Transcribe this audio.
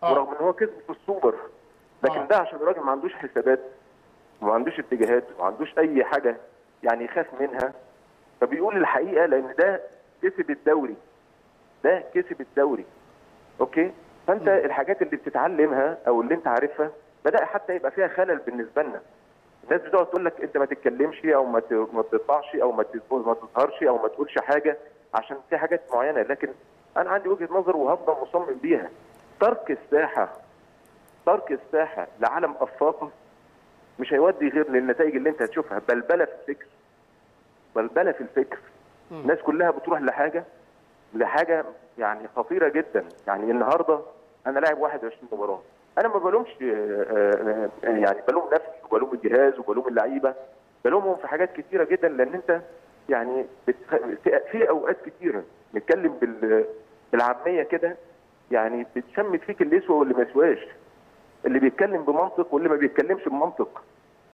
آه. ورغم ان هو كسب في السوبر لكن آه. ده عشان الراجل ما عندوش حسابات وما عندوش اتجاهات وما عندوش اي حاجه يعني يخاف منها فبيقول الحقيقه لان ده كسب الدوري ده كسب الدوري اوكي فانت الحاجات اللي بتتعلمها او اللي انت عارفها بدا حتى يبقى فيها خلل بالنسبه لنا الناس بتقعد تقول لك انت ما تتكلمش او ما ت- ما تطلعش او ما ت- ما تظهرش او ما تقولش حاجه عشان في حاجات معينه لكن انا عندي وجهه نظر وهفضل مصمم بيها ترك الساحه ترك الساحه لعالم افاقه مش هيودي غير للنتائج اللي انت هتشوفها بلبله في الفكر بلبله في الفكر الناس كلها بتروح لحاجه لحاجه يعني خطيره جدا يعني النهارده انا لاعب 21 مباراه انا ما بلومش آه، آه، آه، يعني بلوم نفسي وبلوم الجهاز وبلوم اللعيبه بلومهم في حاجات كتيره جدا لان انت يعني بتخ... في- في اوقات كتيره نتكلم بال... بالعاميه كده يعني بتشمت فيك اللي يسوى واللي ما يسواش اللي بيتكلم بمنطق واللي ما بيتكلمش بمنطق